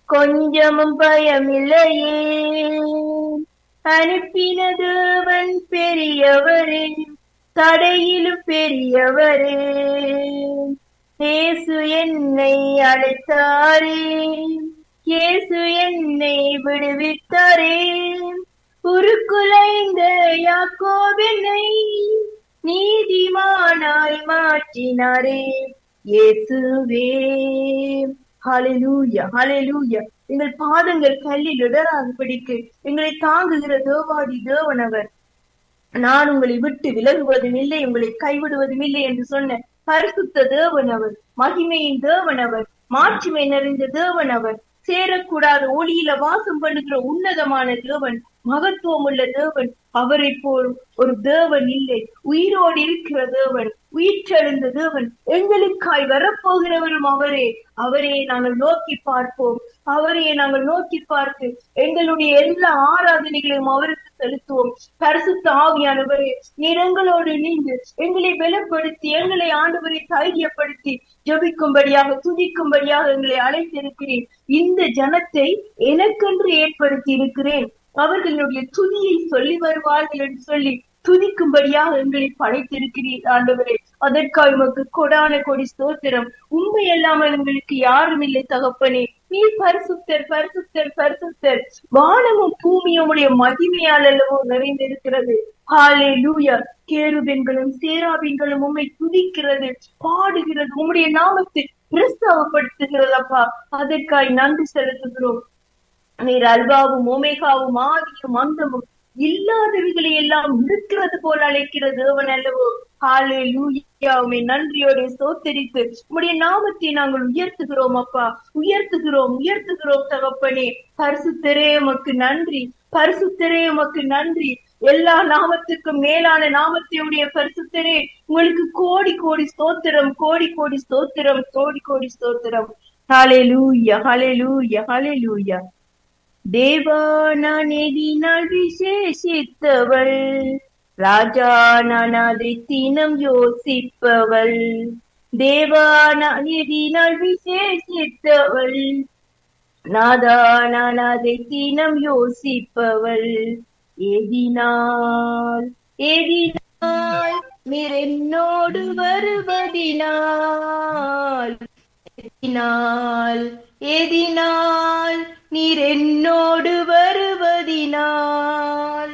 கொஞ்சமும் பயமில்லையே அனுப்பின தேவன் பெரியவரே தடையிலும் பெரியவரே இயேசு என்னை அழைத்தாரே இயேசு என்னை விடுவித்தாரே உருக்குலைந்த யாக்கோபென்னை நீதிமானாய் மாற்றினாரே இயேசுவே ஹalleluya ஹalleluya எங்கள் பாதங்கள் கல்லில் இடராதபடிக்கு எங்களை தாங்குகிற தேவாடி தேவனவர் நான் உங்களை விட்டு விலகுவதும் இல்லை உங்களை கைவிடுவதும் இல்லை என்று சொன்ன பரிசுத்த தேவன் அவர் மகிமையின் தேவன் அவர் மாட்சிமை நிறைந்த தேவன் அவர் சேரக்கூடாத ஒளியில வாசம் பண்ணுகிற உன்னதமான தேவன் மகத்துவம் உள்ள தேவன் அவரை போல் ஒரு தேவன் இல்லை உயிரோடு இருக்கிற தேவன் உயிர்த்தெழுந்த தேவன் எங்களுக்காய் வரப்போகிறவரும் அவரே அவரே நாங்கள் நோக்கி பார்ப்போம் அவரே நாங்கள் நோக்கி பார்த்து எங்களுடைய எல்லா ஆராதனைகளையும் அவருக்கு செலுத்துவோம் பரிசுத்த ஆவியானவரே நீர் எங்களோடு நீந்து எங்களை பலப்படுத்தி எங்களை ஆண்டவரை தைரியப்படுத்தி ஜபிக்கும்படியாக துதிக்கும்படியாக எங்களை அழைத்திருக்கிறேன் இந்த ஜனத்தை எனக்கென்று ஏற்படுத்தி இருக்கிறேன் அவர்களுடைய துதியை சொல்லி வருவார்கள் என்று சொல்லி துதிக்கும்படியாக எங்களை படைத்திருக்கிறீர் ஆண்டவரே அதற்காக உமக்கு கொடான கொடி ஸ்தோத்திரம் உண்மை இல்லாமல் எங்களுக்கு யாரும் இல்லை தகப்பனே நீ பரிசுத்தர் பரிசுத்தர் பரிசுத்தர் வானமும் பூமியும் உடைய மகிமையால் அல்லவோ நிறைந்திருக்கிறது ஹாலே லூயா கேருபெண்களும் சேராபின்களும் உண்மை துதிக்கிறது பாடுகிறது உம்முடைய நாமத்தை பிரஸ்தாவப்படுத்துகிறதப்பா அதற்காய் நன்றி செலுத்துகிறோம் நீர் அல்வாவும் ஓமேகாவும் ஆதியும் அந்தமும் இல்லாதவைகளை எல்லாம் இருக்கிறது போல அழைக்கிற தேவன் அல்லவோ ஹாலே லூயாவுமே நன்றியோட சோத்தரித்து உடைய நாமத்தை நாங்கள் உயர்த்துகிறோம் அப்பா உயர்த்துகிறோம் உயர்த்துகிறோம் தகப்பனே பரிசுத்தரே உமக்கு நன்றி பரிசுத்தரே உமக்கு நன்றி எல்லா நாமத்துக்கும் மேலான நாமத்தையுடைய பரிசுத்தரே உங்களுக்கு கோடி கோடி ஸ்தோத்திரம் கோடி கோடி ஸ்தோத்திரம் கோடி கோடி ஸ்தோத்திரம் ஹாலே லூயா ஹாலே லூயா ஹாலே லூயா தேவா நான் எதினால் விசேஷித்தவள் ராஜா நான் அதை தினம் யோசிப்பவள் தேவா நான் எதினால் விசேஷித்தவள் நாதா நான் அதை தினம் யோசிப்பவள் எதினால் எதினால் நீர் என்னோடு வருவதினால் எதினால் எதினால் நீர் என்னோடு வருவதினால்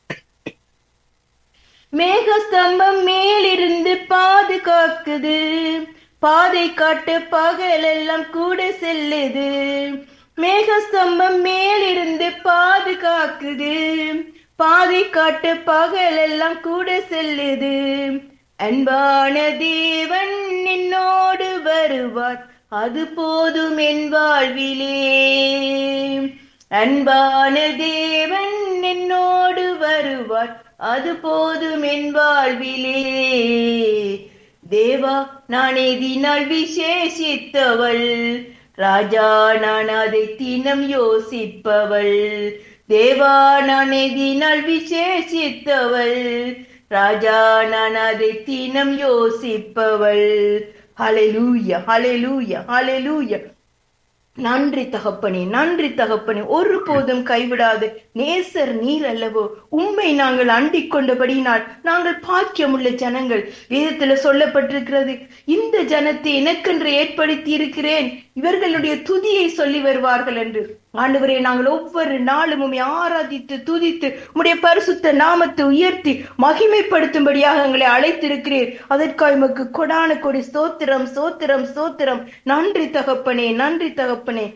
மேகஸ்தம்பம் மேலிருந்து பாதுகாக்குது பாதை காட்டு பகலெல்லாம் கூட செல்லுது மேகஸ்தம்பம் மேலிருந்து பாதுகாக்குது பாதை காட்டு பகலெல்லாம் கூட செல்லுது அன்பான தேவன் என்னோடு வருவார் அது போதும் என் வாழ்விலே அன்பான தேவன் என்னோடு வருவார் அது போதும் என் வாழ்விலே தேவா நான் எதினால் விசேஷித்தவள் ராஜா நான் அதை தினம் யோசிப்பவள் தேவா நான் எதினால் விசேஷித்தவள் ராஜா நான் அதை தினம் யோசிப்பவள் ஹalleluya ஹalleluya ஹalleluya நன்றி தகப்பனே நன்றி தகப்பனே ஒருபோதும் கைவிடாது நேசர் நீர் அல்லவோ உண்மை நாங்கள் அண்டிக் கொண்டபடினால் நாங்கள் பாக்கியமுள்ள ஜனங்கள் வேதத்துல சொல்லப்பட்டிருக்கிறது இந்த ஜனத்தை எனக்கென்று ஏற்படுத்தி இருக்கிறேன் இவர்களுடைய துதியை சொல்லி வருவார்கள் என்று ஆண்டவரே நாங்கள் ஒவ்வொரு நாளும் உம்மை ஆராதித்து துதித்து உம்முடைய பரிசுத்த நாமத்தை உயர்த்தி மகிமைப்படுத்தும்படியாக எங்களை அழைத்திருக்கிறீர் அதற்காக உமக்கு கொடான கொடி ஸ்தோத்திரம் ஸ்தோத்திரம் ஸ்தோத்திரம் நன்றி தகப்பனே நன்றி தகப்பனே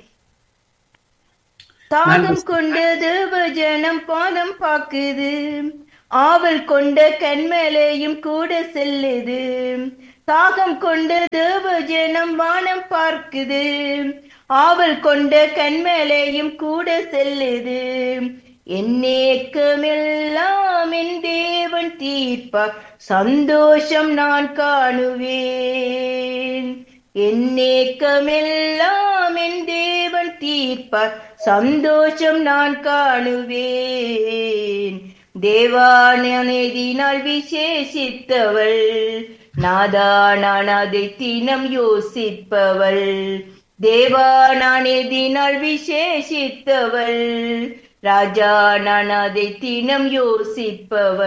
தாகம் கொண்ட தேவஜனம் பாதம் பாக்குது ஆவல் கொண்ட கண்மேலேயும் கூட செல்லுது தாகம் கொண்ட தேவஜனம் வானம் பார்க்குது ஆவல் கொண்ட கண்மேலேயும் கூட செல்லுது என்னேக்கமெல்லாம் என் தேவன் தீர்ப்பார் சந்தோஷம் நான் காணுவேன் என்னேக்கமெல்லாம் என் தேவன் தீர்ப்பார் சந்தோஷம் நான் காணுவேன் தேவானதினால் விசேஷித்தவள் நாதா நான் அதை தினம் யோசிப்பவள் தேவா நான் எதினால் விசேஷித்தவள் ராஜா நான் அதை தினம் யோசிப்பவள்